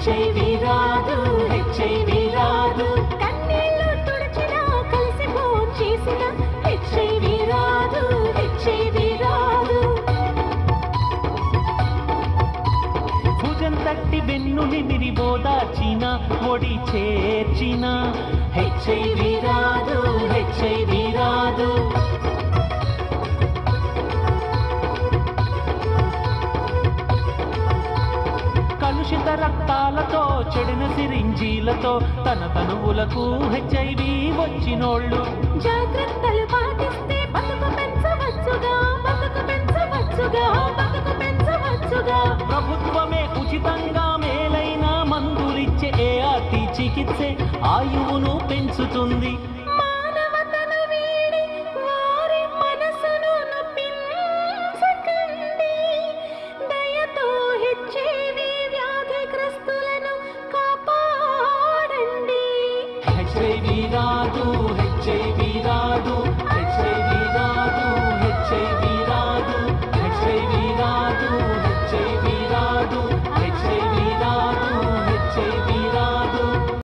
HIV రాదు HIV రాదు కన్నీళ్లు తుడిచినా కలిసిపో చేసిన హెచ్ఐవి రాదు హెచ్ఐవి రాదు భుజం తట్టి వెన్ను నిమిరి బోదాచిన ఒడి చేర్చిన హెచ్ఐవి రాదు హెచ్ఐవి రాదు కలుషిత రక్తాలతో చెడిన సిరింజీలతో తన తనువులకు హెచ్ఐవి వచ్చినోళ్ళు జాగ్రత్తలు పాటిస్తే బతుకు పెంచవచ్చుగా బతుకు పెంచవచ్చుగా బతుకు పెంచవచ్చుగా ప్రభుత్వమే ఉచితంగా మేలైన మందులిచ్చే ఏఆర్టీ చికిత్సే ఆయువును పెంచుతుంది మానవతను వీడి వారి మనసును నొప్పించకండి దయతో హెచ్ఐవి వ్యాధిగ్రస్తులను కాపాడండి హెచ్ఐవి రాదు హెచ్ఐవి రాదు హెచ్ఐవి రాదు హెచ్ఐవి రాదు హెచ్ఐవి రాదు